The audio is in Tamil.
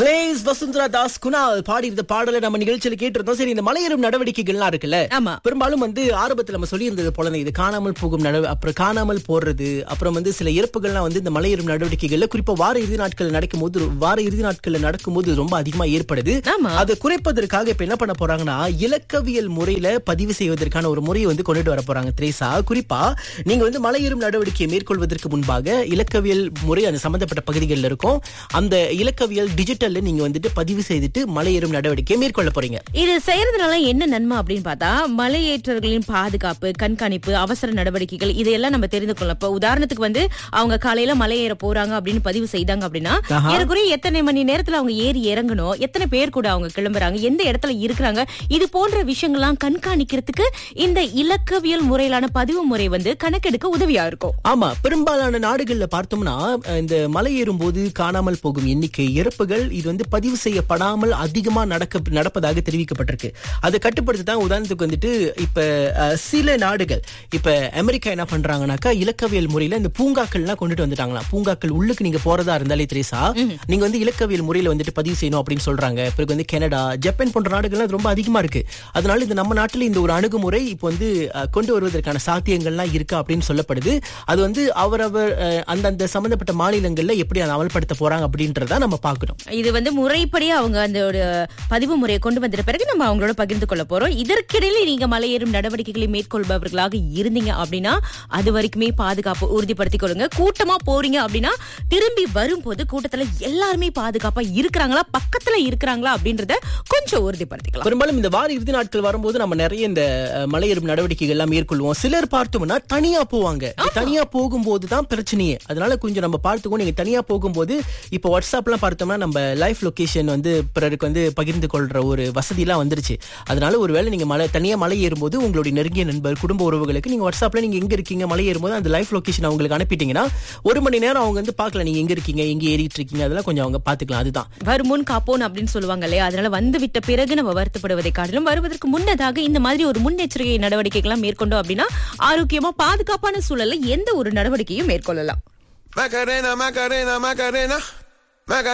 பிளேஸ் வசுந்தரா தாஸ் குணால் பாடி இந்த பாடலை நம்ம நிகழ்ச்சியில கேட்டிருந்தோம் சரி இந்த மலையேறும் நடவடிக்கைகள்லாம் இருக்குல்ல ஆமா. பெரும்பாலும் வந்து ஆரம்பத்துல நம்ம சொல்லி இருந்தது போல இது காணாமல் போகும் நட அப்புறம் காணாமல் போறது அப்புறம் வந்து சில இறப்புகள்லாம் வந்து இந்த மலையேறும் நடவடிக்கைகள்ல குறிப்பா வார இறுதி நாட்கள் நடக்கும்போது வார இறுதி நாட்கள்ல நடக்கும்போது ரொம்ப அதிகமா ஏற்படுது ஆமா. அதை குறைப்பதற்காக இப்ப என்ன பண்ண போறாங்கன்னா இலக்கவியல் முறையில பதிவு செய்வதற்கான ஒரு முறையை வந்து கொண்டுட்டு வர போறாங்க திரேசா குறிப்பா நீங்க வந்து மலையேறும் நடவடிக்கையை மேற்கொள்வதற்கு முன்பாக இலக்கவியல் முறை அந்த சம்பந்தப்பட்ட பகுதிகளில் இருக்கும் அந்த இலக்கவியல் டிஜிட்டல்ல நீங்க வந்துட்டு பதிவு செய்துட்டு மலையேறும் நடவடிக்கையை மேற்கொள்ள போறீங்க இது செய்யறதுனால என்ன நன்மை அப்படின்னு பார்த்தா மலையேற்றர்களின் பாதுகாப்பு கண்காணிப்பு அவசர நடவடிக்கைகள் இதையெல்லாம் நம்ம தெரிந்து கொள்ளலாம் இப்ப உதாரணத்துக்கு வந்து அவங்க காலையில மலையேற போறாங்க அப்படின்னு பதிவு செய்தாங்க அப்படின்னா ஆஹா. ஏறக்குறைய எத்தனை மணி நேரத்துல அவங்க ஏறி இறங்கணும் எத்தனை பேர் கூட அவங்க கிளம்புறாங்க எந்த இடத்துல இருக்கிறாங்க இது போன்ற விஷயங்கள்லாம் கண்காணிக்கிறதுக்கு இந்த இலக்கவியல் முறையிலான பதிவு முறை வந்து கணக்கெடுக்க உதவியா இருக்கும் ஆமா பெரும்பாலான நாடுகள்ல பார்த்தோம்னா அஹ், இந்த மலையேறும் போது காணாமல் போகும் எண்ணிக்கை இறப்புகள் இது வந்து பதிவு செய்யப்படாமல் அதிகமா நடக்க நடப்பதாக தெரிவிக்கப்பட்டிருக்கு அதை கட்டுப்படுத்த தான் உதாரணத்துக்கு வந்துட்டு இப்ப அஹ், சில நாடுகள் இப்ப அமெரிக்கா என்ன பண்றாங்கன்னாக்கா இலக்கவியல் முறையில இந்த பூங்காக்கள்லாம் கொண்டுட்டு வந்துட்டாங்களாம் பூங்காக்கள் உள்ளுக்கு நீங்க போறதா இருந்தாலே திரேசா நீங்க வந்து இலக்கவியல் முறையில வந்துட்டு பதிவு செய்யணும் அப்படின்னு சொல்றாங்க பிறகு வந்து கனடா ஜப்பான் போன்ற நாடுகள்லாம் இது ரொம்ப அதிகமா இருக்கு அதனால இந்த நம்ம நாட்டுல இந்த ஒரு அணுகுமுறை இப்போ வந்து அஹ், கொண்டு வருவதற்கான சாத்தியங்கள்லாம் இருக்கு அப்படின்னு சொல்லப்படுது அது வந்து அவரவர் அஹ், அந்தந்த சம்பந்தப்பட்ட மாநிலங்கள்ல எப்படி அதை அமல்படுத்த போறாங்க அப்படின்றத நம்ம பார்க்கணும் இது வந்து முறைப்படி அவங்க அந்த ஒரு பதிவு முறையை கொண்டு வந்த பிறகு நம்ம அவங்களோட பகிர்ந்து கொள்ள போறோம் இதற்கிடையில நீங்க மலையேறும் நடவடிக்கைகளை மேற்கொள்பவர்களாக இருந்தீங்க அப்படின்னா அது வரைக்குமே பாதுகாப்பு உறுதிப்படுத்திக் கொள்ளுங்க கூட்டமா போறீங்க அப்படின்னா திரும்பி வரும்போது கூட்டத்துல எல்லாருமே பாதுகாப்பா இருக்கிறாங்களா பக்கத்துல இருக்கிறாங்களா அப்படின்றத கொஞ்சம் உறுதிப்படுத்திக்கலாம் பெரும்பாலும் இந்த வார இறுதி நாட்கள் வரும்போது நம்ம நிறைய இந்த அஹ், மலையேறும் நடவடிக்கைகள் எல்லாம் மேற்கொள்வோம் சிலர் பார்த்தோம்னா தனியா போவாங்க தனியா போகும்போது தான் பிரச்சனையே அதனால கொஞ்சம் நம்ம பார்த்துக்கோ நீங்க தனியா போகும்போது இப்போ வாட்ஸ்அப்லாம் பார்த்தோம்னா நம்ம லைஃப் லொகேஷன் வந்து பிறருக்கு வந்து பகிர்ந்து கொள்ற ஒரு வசதிலாம் வந்துருச்சு அதனால ஒருவேளை நீங்க மலை தனியா மலை ஏறும்போது உங்களுடைய நெருங்கிய நண்பர் குடும்ப உறவுகளுக்கு நீங்க வாட்ஸ்அப்ல நீங்க எங்க இருக்கீங்க மலை ஏறும்போது அந்த லைஃப் லொகேஷன் அவங்களுக்கு அனுப்பிட்டீங்கன்னா ஒரு மணி நேரம் அவங்க வந்து பார்க்கல நீங்க எங்க இருக்கீங்க எங்க ஏறிட்டு இருக்கீங்க அதெல்லாம் கொஞ்சம் அவங்க பாத்துக்கலாம் அதுதான் வருமுன் காப்போன் அப்படின்னு சொல்லுவாங்க இல்லையா அதனால வந்து விட்ட பிறகு நம்ம வருத்தப்படுவதை காட்டிலும் வருவதற்கு முன்னதாக இந்த மாதிரி ஒரு முன்னெச்சரிக்கை நடவடிக்கைகள்லாம் மேற்கொண்டோம் அப்படின்னா ஆரோக்கியமா பாதுகாப்பான சூழல்ல எந்த ஒரு நடவடிக்கையும் மேற்கொள்ளலாம் Macarena, Macarena, Macarena. Macarena.